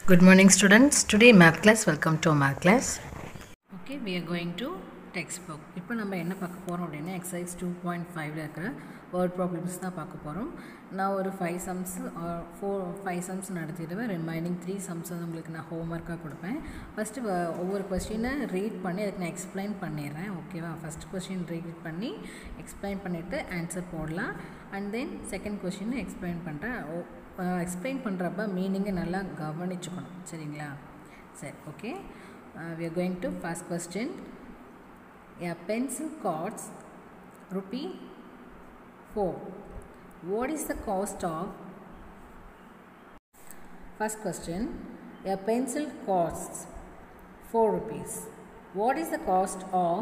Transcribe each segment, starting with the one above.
Good morning, students. Today, math class. Welcome to math class. Okay, we are going to textbook. இப்போ நம்ம என்ன பார்க்க போகிறோம் அப்படின்னா எக்ஸசைஸ் டூ பாயிண்ட் ஃபைவ்ல இருக்கிற வேர்ட் ப்ராப்ளம்ஸ் தான் பார்க்க போகிறோம் நான் ஒரு five sums four five sums நடத்திடுவேன் ரிமைனிங் த்ரீ சம்ஸ் வந்து உங்களுக்கு நான் ஹோம்ஒர்க்காக கொடுப்பேன் ஃபஸ்ட்டு ஒவ்வொரு கொஸ்டினை ரீட் பண்ணி அதுக்கு நான் எக்ஸ்பிளைன் பண்ணிடுறேன் ஓகேவா ஃபஸ்ட் கொஸ்டின் ரீட் பண்ணி எக்ஸ்பிளைன் பண்ணிவிட்டு ஆன்சர் போடலாம் and then second question explain பண்ணுறேன் எக்ஸ்பிளைன் பண்ணுறப்ப மீனிங்கை நல்லா கவனிச்சுக்கணும் சரிங்களா சரி okay we are going to first question A pencil costs rupee 4. What is the cost of? First question. A pencil costs 4 rupees. What is the cost of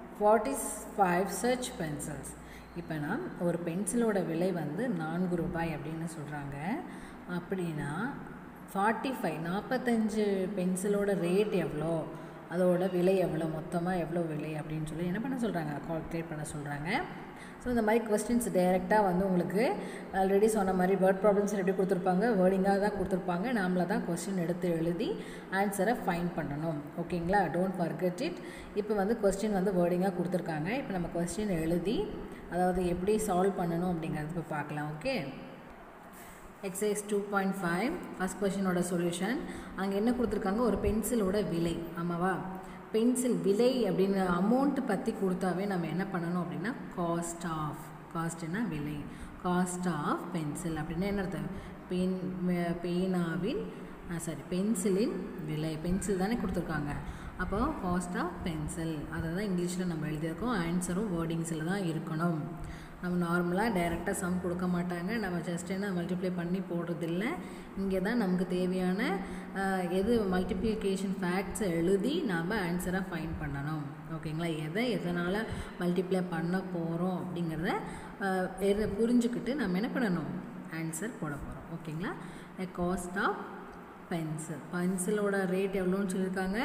45 such pencils? இப்போ நான் ஒரு பென்சிலோட விலை வந்து நான்கு ரூபாய் அப்படின்னு சொல்கிறாங்க அப்படின்னா ஃபார்ட்டி ஃபைவ் நாற்பத்தஞ்சு பென்சிலோட ரேட் எவ்வளோ அதோட விலை எவ்வளோ மொத்தமாக எவ்வளோ விலை அப்படின்னு சொல்லி என்ன பண்ண சொல்கிறாங்க கால்குலேட் பண்ண சொல்கிறாங்க ஸோ இந்த மாதிரி கொஸ்டின்ஸ் டைரெக்டாக வந்து உங்களுக்கு ஆல்ரெடி சொன்ன மாதிரி வேர்ட் ப்ராப்ளம்ஸ் எப்படி கொடுத்துருப்பாங்க வேர்டிங்காக தான் கொடுத்துருப்பாங்க நாமளை தான் கொஸ்டின் எடுத்து எழுதி ஆன்சரை ஃபைன் பண்ணணும் ஓகேங்களா டோன்ட் ஃபர்கெட் இட் இப்போ வந்து கொஸ்டின் வந்து வேர்டிங்காக கொடுத்துருக்காங்க இப்போ நம்ம கொஸ்டின் எழுதி அதாவது எப்படி சால்வ் பண்ணணும் அப்படிங்கிறது இப்போ பார்க்கலாம் okay exercise two point five first கொஷினோட சொல்யூஷன் அங்கே என்ன கொடுத்துருக்காங்க ஒரு பென்சிலோட விலை ஆமாவா பென்சில் விலை அப்படின்னு அமௌண்ட் பற்றி கொடுத்தாவே நம்ம என்ன பண்ணணும் அப்படின்னா காஸ்ட் ஆஃப் காஸ்ட்னா விலை காஸ்ட் ஆஃப் பென்சில் அப்படின்னா என்ன அர்த்தம் பென் பேனாவின் சாரி பென்சிலின் விலை பென்சில் தானே கொடுத்துருக்காங்க அப்போ காஸ்ட் ஆஃப் பென்சில் அதை தான் இங்கிலீஷில் நம்ம எழுதியிருக்கோம் ஆன்சரும் வேர்டிங்ஸில் தான் இருக்கணும் நம்ம நார்மலாக டைரெக்டாக சம் கொடுக்க மாட்டாங்க நம்ம ஜஸ்ட் என்ன மல்டிப்ளை பண்ணி போடுறதில்ல இங்கே தான் நமக்கு தேவையான எது மல்டிப்ளிகேஷன் ஃபேக்ட்ஸை எழுதி நாம் ஆன்சராக ஃபைன் பண்ணணும் ஓகேங்களா எதை எதனால் மல்டிப்ளை பண்ண போகிறோம் அப்படிங்கிறத எதை புரிஞ்சுக்கிட்டு நம்ம என்ன பண்ணணும் ஆன்சர் போட போகிறோம் ஓகேங்களா காஸ்ட் ஆஃப் பென்சில் பென்சிலோட ரேட் எவ்வளோன்னு சொல்லியிருக்காங்க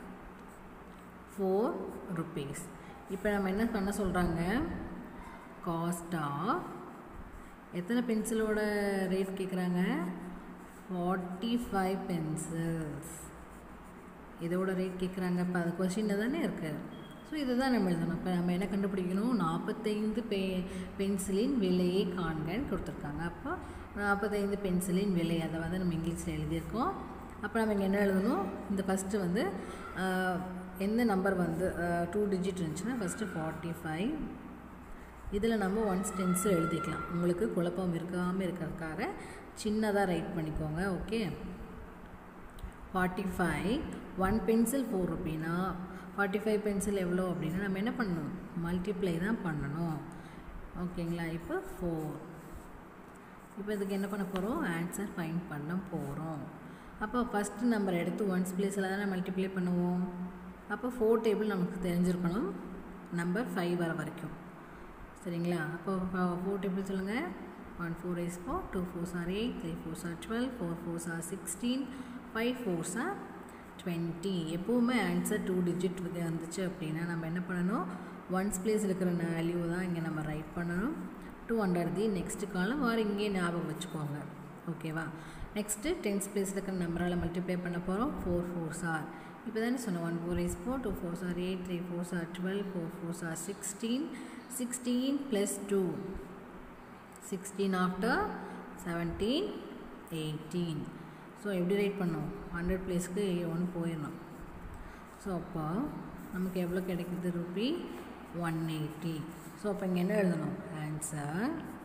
ஃபோர் ருபீஸ் இப்போ நம்ம என்ன பண்ண சொல்கிறாங்க காஸ்ட் ஆஃப் எத்தனை பென்சிலோட ரேட் கேட்குறாங்க ஃபார்ட்டி ஃபைவ் பென்சில்ஸ் இதோட ரேட் கேட்குறாங்க இப்போ அது கொஷினில் தானே இருக்குது ஸோ இதை தான் நம்ம எழுதணும் இப்போ நம்ம என்ன கண்டுபிடிக்கணும் நாற்பத்தைந்து பெ பென்சிலின் விலையை காண்கன்னு கொடுத்துருக்காங்க அப்போ நாற்பத்தைந்து பென்சிலின் விலை அதை வந்து நம்ம இங்கிலீஷில் எழுதியிருக்கோம் அப்போ நம்ம இங்கே என்ன எழுதணும் இந்த ஃபஸ்ட்டு வந்து எந்த நம்பர் வந்து டூ டிஜிட் இருந்துச்சுன்னா ஃபஸ்ட்டு ஃபார்ட்டி ஃபைவ் இதில் நம்ம ஒன்ஸ் டென்ஸு எழுதிக்கலாம் உங்களுக்கு குழப்பம் இருக்காமல் இருக்கிறதுக்காக சின்னதாக ரைட் பண்ணிக்கோங்க okay forty five one pencil four ருபீனா ஃபார்ட்டி ஃபைவ் பென்சில் எவ்வளோ அப்படின்னா நம்ம என்ன பண்ணணும் மல்டிப்ளை தான் பண்ணணும் ஓகேங்களா இப்போ ஃபோர் இப்போ இதுக்கு என்ன பண்ண போகிறோம் ஆன்சர் ஃபைன் பண்ண போகிறோம் அப்போ ஃபஸ்ட்டு நம்பர் எடுத்து ஒன்ஸ் பிளேஸில் தானே மல்டிப்ளை பண்ணுவோம் அப்போ ஃபோர் டேபிள் நமக்கு தெரிஞ்சிருக்கணும் நம்பர் ஃபைவ் வர வரைக்கும் சரிங்களா அப்போ ஃபோர் டேபிள் சொல்லுங்கள் one four is four two fours are eight three fours are twelve four fours are sixteen five fours are twenty எப்போவுமே ஆன்சர் டூ டிஜிட் வந்துச்சு அப்படின்னா நம்ம என்ன பண்ணணும் ஒன்ஸ் பிளேஸ் இருக்கிற வேல்யூ தான் இங்கே நம்ம ரைட் பண்ணணும் டூ ஹண்ட்ரட் தி நெக்ஸ்ட் காலம் வார இங்கேயே ஞாபகம் வச்சுக்கோங்க ஓகேவா நெக்ஸ்ட்டு டென்ஸ் பிளேஸில் இருக்கிற நம்பரால் மல்டிப்ளை பண்ண போகிறோம் ஃபோர் ஃபோர்ஸ் ஆர் இப்போ தானே சொன்னோம் one four is four two fours are eight three fours are twelve four fours are sixteen sixteen plus two sixteen after seventeen eighteen so எப்படி ரைட் பண்ணோம் ஹண்ட்ரட் ப்ளேஸ்க்கு ஒன் போயிடணும் so அப்போ நமக்கு எவ்வளோ கிடைக்குது ருபி ஒன் எயிட்டி ஸோ அப்போ இங்கே என்ன எழுதணும் ஆன்சர்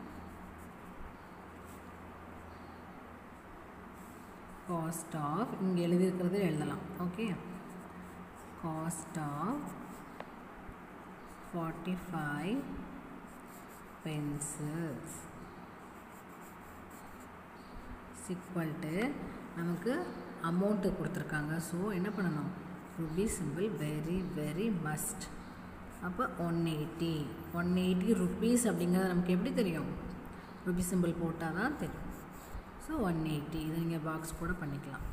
காஸ்ட் ஆஃப் இங்கே எழுதியிருக்கிறது எழுதலாம் okay cost of forty five pencils equal to நமக்கு அமௌண்ட்டு கொடுத்துருக்காங்க ஸோ என்ன பண்ணணும் rupee simple very very must அப்போ one eighty one eighty rupees அப்படிங்கிறது நமக்கு எப்படி தெரியும் ருபி சிம்பிள் போட்டால் தான் தெரியும் ஸோ ஒன் எயிட்டி இதை நீங்கள் பாக்ஸ் கூட பண்ணிக்கலாம்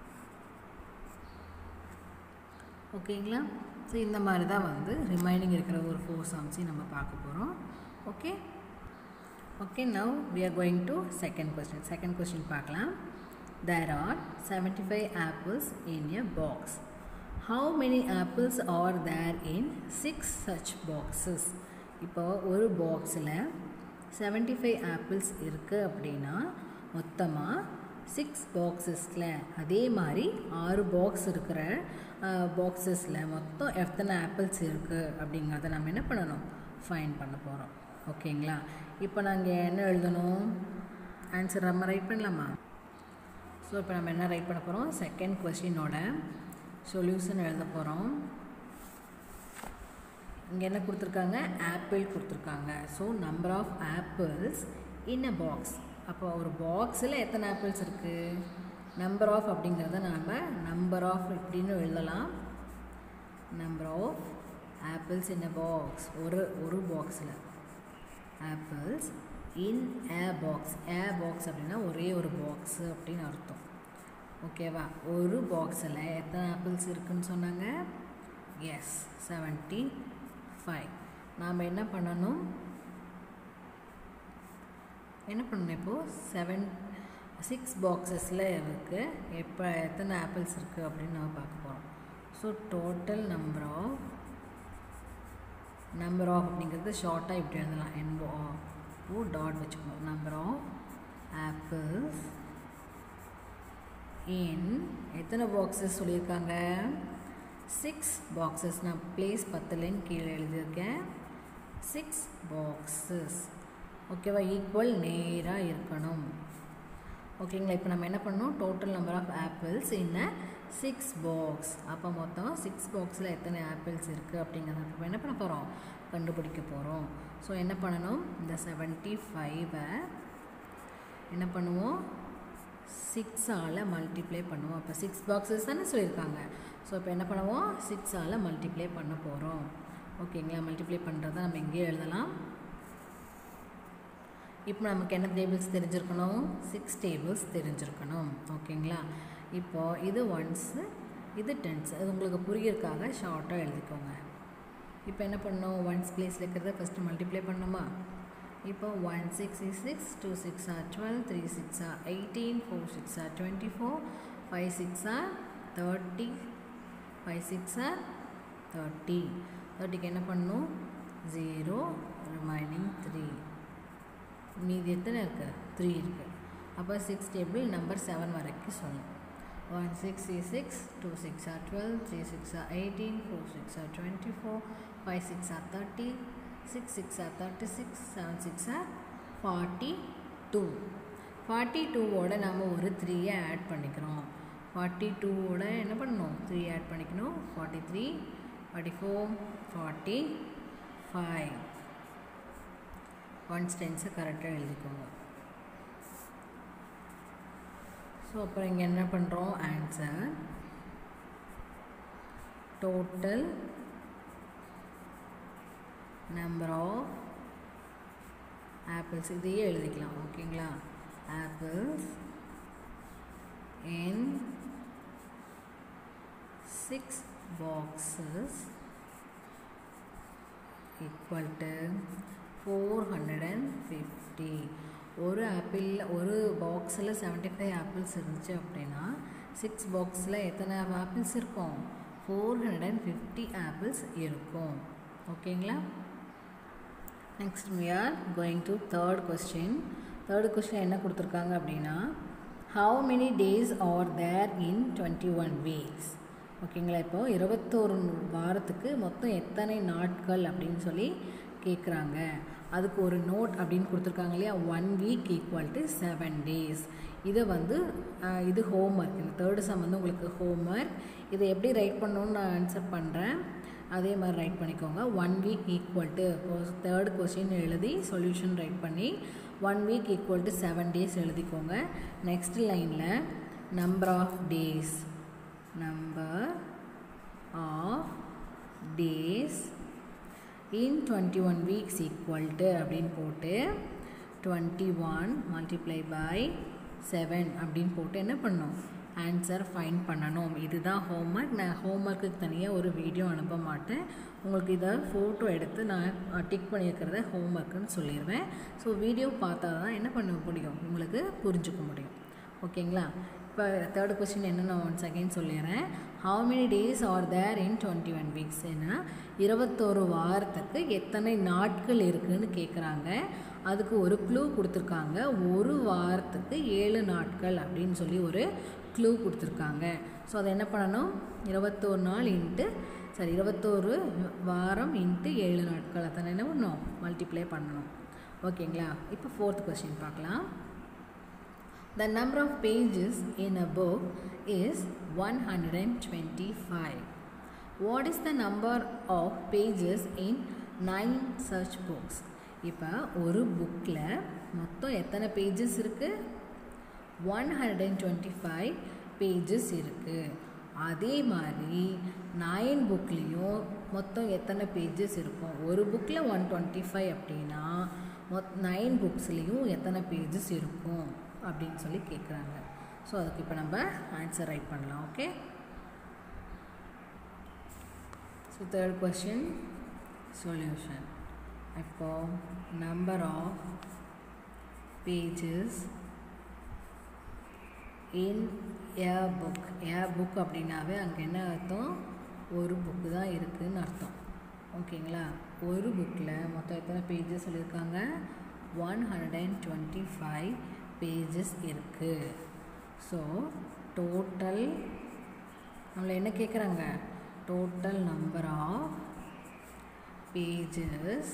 ஓகேங்களா ஸோ இந்த மாதிரி தான் வந்து ரிமைனிங் இருக்கிற ஒரு ஃபோர் சம்ஸையும் நம்ம பார்க்க போகிறோம் okay okay now we are going to second question second question பார்க்கலாம் there are 75 apples in a box. How many apples are there in six such boxes? இப்போ ஒரு பாக்ஸில் 75 ஃபைவ் ஆப்பிள்ஸ் இருக்குது அப்படின்னா மொத்தமாக சிக்ஸ் பாக்ஸஸில் அதே மாதிரி ஆறு பாக்ஸ் இருக்கிற பாக்ஸஸில் மொத்தம் எத்தனை ஆப்பிள்ஸ் இருக்குது அப்படிங்கிறத நம்ம என்ன பண்ணணும் ஃபைன் பண்ண போகிறோம் ஓகேங்களா இப்போ நாங்கள் என்ன எழுதணும் ஆன்சர் நம்ம ரைட் பண்ணலாமா ஸோ இப்போ நம்ம என்ன ரைட் பண்ண போகிறோம் செகண்ட் கொஷினோட சொல்யூஷன் எழுத போகிறோம் இங்கே என்ன கொடுத்துருக்காங்க ஆப்பிள் கொடுத்துருக்காங்க so number of apples in a box அப்போ ஒரு பாக்ஸில் எத்தனை ஆப்பிள்ஸ் இருக்குது நம்பர் ஆஃப் அப்படிங்கிறத நாம் நம்பர் ஆஃப் இப்படின்னு எழுதலாம் number of apples in a box ஒரு ஒரு பாக்ஸில் apples in a box a box அப்படின்னா ஒரே ஒரு பாக்ஸு அப்படின்னு அர்த்தம் ஓகேவா ஒரு பாக்ஸில் எத்தனை ஆப்பிள்ஸ் இருக்குன்னு சொன்னாங்க எஸ் செவன்ட்டி ஃபைவ் நாம் என்ன பண்ணணும் என்ன பண்ணணும் இப்போது செவன் சிக்ஸ் பாக்ஸஸில் இருக்குது எப்போ எத்தனை ஆப்பிள்ஸ் இருக்குது அப்படின்னு நம்ம பார்க்க போகிறோம் so total number of number of அப்படிங்கிறது ஷார்ட்டாக இப்படி எழுதலாம் என்போ ஓ டாட் வச்சுக்கணும் நம்பர் ஆஃப் ஆப்பிள்ஸ் இன் எத்தனை பாக்ஸஸ் சொல்லியிருக்காங்க சிக்ஸ் பாக்ஸஸ் நான் ப்ளேஸ் பத்துலேன்னு கீழே எழுதியிருக்கேன் சிக்ஸ் பாக்ஸஸ் ஓகேவா ஈக்குவல் நேராக இருக்கணும் ஓகேங்களா இப்போ நம்ம என்ன பண்ணோம் total number of apples in six box அப்போ மொத்தம் சிக்ஸ் பாக்ஸில் எத்தனை ஆப்பிள்ஸ் இருக்குது அப்படிங்கிறத நம்ம என்ன பண்ண போகிறோம் கண்டுபிடிக்க போகிறோம் ஸோ என்ன பண்ணணும் இந்த செவன்ட்டி ஃபைவை என்ன பண்ணுவோம் சிக்ஸால் மல்டிப்ளை பண்ணுவோம் அப்போ சிக்ஸ் பாக்ஸஸ் தானே சொல்லியிருக்காங்க ஸோ இப்போ என்ன பண்ணுவோம் சிக்ஸால் மல்டிப்ளை பண்ண போகிறோம் ஓகேங்களா மல்டிப்ளை பண்ணுறத நம்ம எங்கேயே எழுதலாம் இப்போ நமக்கு என்ன டேபிள்ஸ் தெரிஞ்சிருக்கணும் சிக்ஸ் டேபிள்ஸ் தெரிஞ்சிருக்கணும் ஓகேங்களா இப்போது இது ஒன்ஸு இது டென்ஸ் அது உங்களுக்கு புரியறதுக்காக ஷார்ட்டாக எழுதிக்கோங்க இப்போ என்ன பண்ணணும் ஒன்ஸ் பிளேஸில் இருக்கிறத ஃபஸ்ட்டு மல்டிப்ளை பண்ணணுமா இப்போ one six is six two six are twelve three six are eighteen four six are twenty four five six are thirty five six are thirty தேர்ட்டிக்கு என்ன பண்ணணும் ஜீரோ ரிமைனிங் த்ரீ மீதி எத்தனை இருக்குது த்ரீ இருக்குது அப்போ சிக்ஸ் டேபிள் நம்பர் செவன் வரைக்கும் சொல்லணும் ஒன் சிக்ஸ் சி six two six are twelve three six are eighteen four six are twenty four five six are thirty six six are thirty six seven six are forty two forty டூவோட நம்ம ஒரு த்ரீயை add பண்ணிக்கிறோம் forty டூவோட என்ன பண்ணணும் three add பண்ணிக்கணும் forty three forty four forty five கான்ஸ்டன்ஸை கரெக்டாக எழுதிக்கோங்க ஸோ அப்புறம் இங்கே என்ன பண்ணுறோம் answer total number of apples இதையே எழுதிக்கலாம் ஓகேங்களா apples in six boxes equal to four hundred and fifty ஒரு ஆப்பிள் ஒரு பாக்ஸில் செவன்ட்டி ஃபைவ் ஆப்பிள்ஸ் இருந்துச்சு அப்படின்னா சிக்ஸ் பாக்ஸில் எத்தனை ஆப்பிள்ஸ் இருக்கும் four hundred and fifty apples இருக்கும் ஓகேங்களா next we are going to third question third question என்ன கொடுத்துருக்காங்க அப்படின்னா how many days are there in twenty one weeks ஓகேங்களா இப்போது இருபத்தோரு வாரத்துக்கு மொத்தம் எத்தனை நாட்கள் அப்படின்னு சொல்லி கேட்குறாங்க அதுக்கு ஒரு நோட் அப்படின்னு கொடுத்துருக்காங்க இல்லையா one week equal to seven days இதை வந்து ஆஹ், இது ஹோம்ஒர்க் இந்த தேர்டு சம் வந்து உங்களுக்கு ஹோம்ஒர்க் இதை எப்படி ரைட் பண்ணணும்னு நான் ஆன்சர் பண்ணுறேன் அதே மாதிரி ரைட் பண்ணிக்கோங்க one week equal to third question எழுதி சொல்யூஷன் ரைட் பண்ணி one week equal to seven days எழுதிக்கோங்க நெக்ஸ்ட் லைனில் number of days number of days in twenty one weeks equal to அப்படின்னு போட்டு twenty one multiply by seven அப்படின்னு போட்டு என்ன பண்ணணும் ஆன்சர் ஃபைண்ட் பண்ணணும் இதுதான் ஹோம்ஒர்க் நான் ஹோம்ஒர்க்குக்கு தனியாக ஒரு வீடியோ அனுப்ப மாட்டேன் உங்களுக்கு இதை ஃபோட்டோ எடுத்து நான் டிக் பண்ணியிருக்கிறத ஹோம்ஒர்க்குன்னு சொல்லிடுவேன் ஸோ வீடியோ பார்த்தா தான் என்ன பண்ண முடியும் உங்களுக்கு புரிஞ்சுக்க முடியும் ஓகேங்களா இப்போ தேர்ட் கொஸ்டின் என்ன நான் ஒன்ஸ் அகைன் சொல்லிடுறேன் how many days are there in twenty one weeks ஏன்னா இருபத்தோரு வாரத்துக்கு எத்தனை நாட்கள் இருக்குதுன்னு கேட்குறாங்க அதுக்கு ஒரு க்ளூ கொடுத்துருக்காங்க ஒரு வாரத்துக்கு ஏழு நாட்கள் அப்படின்னு சொல்லி ஒரு க்ளூ கொடுத்துருக்காங்க ஸோ அதை என்ன பண்ணணும் இருபத்தோரு நாள் இன்ட்டு சரி இருபத்தோரு வாரம் இன்ட்டு ஏழு நாட்கள் அத்தனை என்ன பண்ணணும் மல்டிப்ளை பண்ணணும் ஓகேங்களா இப்போ ஃபோர்த் கொஸ்டின் பார்க்கலாம் The number of pages in a book is 125. What is the number of pages in 9 such books? இப்போ ஒரு புக்கில் மொத்தம் எத்தனை பேஜஸ் இருக்குது one hundred and twenty five pages இருக்குது அதே மாதிரி நைன் புக்லேயும் மொத்தம் எத்தனை பேஜஸ் இருக்கும் ஒரு புக்கில் ஒன் டுவெண்ட்டி ஃபைவ் அப்படின்னா மொத் நைன் புக்ஸ்லேயும் எத்தனை பேஜஸ் இருக்கும் அப்படின்னு சொல்லி கேட்குறாங்க ஸோ அதுக்கு இப்போ நம்ம ஆன்சர் ரைட் பண்ணலாம் okay so third question solution இப்போ number of pages in a book a book அப்படின்னாவே அங்கே என்ன அர்த்தம் ஒரு புக்கு தான் இருக்குதுன்னு அர்த்தம் ஓகேங்களா ஒரு புக்கில் மொத்தம் எத்தனை பேஜஸ் சொல்லியிருக்காங்க one hundred and twenty five pages இருக்குது ஸோ டோட்டல் நம்மளை என்ன கேட்குறாங்க டோட்டல் நம்பர் ஆஃப் பேஜஸ்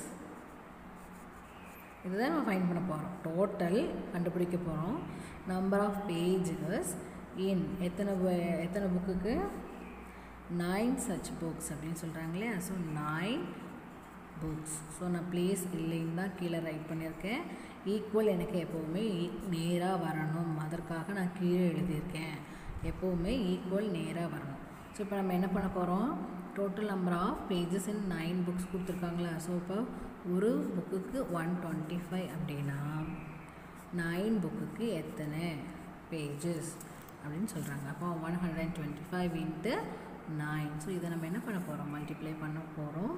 இதுதான் நம்ம ஃபைன் பண்ண போகிறோம் டோட்டல் கண்டுபிடிக்க போகிறோம் நம்பர் ஆஃப் பேஜஸ் இன் எத்தனை எத்தனை புக்குக்கு நைன் சச் புக்ஸ் அப்படின்னு சொல்கிறாங்க இல்லையா ஸோ நைன் புக்ஸ் ஸோ நான் ப்ளேஸ் இல்லைன்னு தான் கீழே ரைட் பண்ணியிருக்கேன் ஈக்குவல் எனக்கு எப்போவுமே நேராக வரணும் அதற்காக நான் கீழே எழுதியிருக்கேன் எப்போவுமே ஈக்குவல் நேராக வரணும் ஸோ இப்போ நம்ம என்ன பண்ண போகிறோம் total number of pages in nine books கொடுத்துருக்காங்களா ஸோ இப்போ ஒரு புக்குக்கு ஒன் டுவெண்ட்டி ஃபைவ் அப்படின்னா நைன் புக்குக்கு எத்தனை பேஜஸ் அப்படின்னு சொல்கிறாங்க அப்போ one hundred and twenty five into nine so இதை நம்ம என்ன பண்ண போகிறோம் மல்டிப்ளை பண்ண போகிறோம்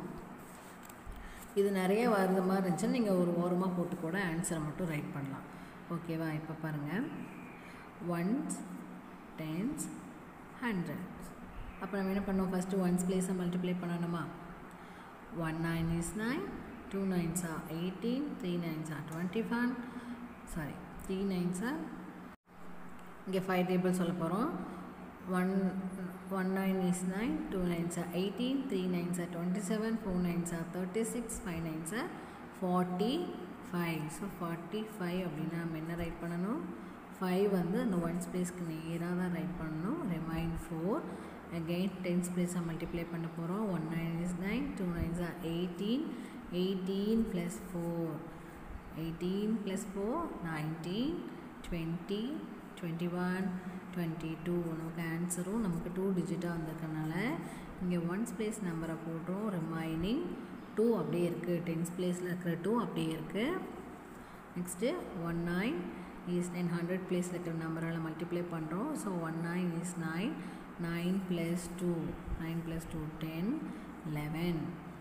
இது நிறைய வருது மாதிரி இருந்துச்சுன்னா நீங்கள் ஒரு ஓரமாக போட்டு கூட ஆன்சரை மட்டும் ரைட் பண்ணலாம் ஓகேவா இப்போ பாருங்கள் ஒன்ஸ் டென்ஸ் ஹண்ட்ரட்ஸ் அப்போ நம்ம என்ன பண்ணோம் ஃபஸ்ட்டு ஒன்ஸ் பிளேஸை மல்டிப்ளை பண்ணணுமா one nine is nine two nines are eighteen three nines are twenty five sorry three nines are இங்கே ஃபைவ் டேபிள் சொல்ல போகிறோம் one one nine is nine two nines are eighteen three nines are twenty seven four nines are thirty six five nines are forty five so forty five அப்படின்னா நம்ம என்ன right பண்ணணும் five வந்து அந்த once பிளேஸ்க்கு நேராக தான் ரைட் பண்ணணும் ரிமைன் ஃபோர் அகெயின் டென்ஸ் பிளேஸை மல்டிப்ளை பண்ண போகிறோம் one nine is nine two nines are eighteen eighteen plus four eighteen plus four nineteen twenty twenty one twenty two நமக்கு ஆன்சரும் நமக்கு டூ டிஜிட்டாக வந்திருக்கனால இங்கே ஒன்ஸ் பிளேஸ் நம்பரை போடுறோம் ரிமைனிங் டூ அப்படியே இருக்குது டென்ஸ் பிளேஸில் இருக்கிற டூ அப்படியே இருக்குது next one nine is nine hundred பிளேஸில் இருக்கிற நம்பரால் மல்டிப்ளை பண்ணுறோம் so one nine is nine nine plus two nine plus two ten eleven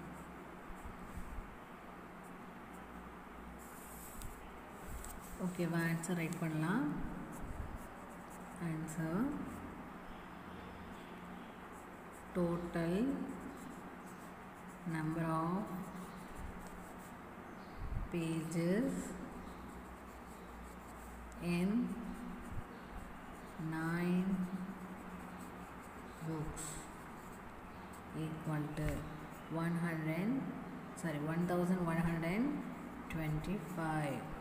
ஓகேவா ஆன்சர் ரைட் பண்ணலாம் answer total number of pages in nine books equal to 100 sorry 1125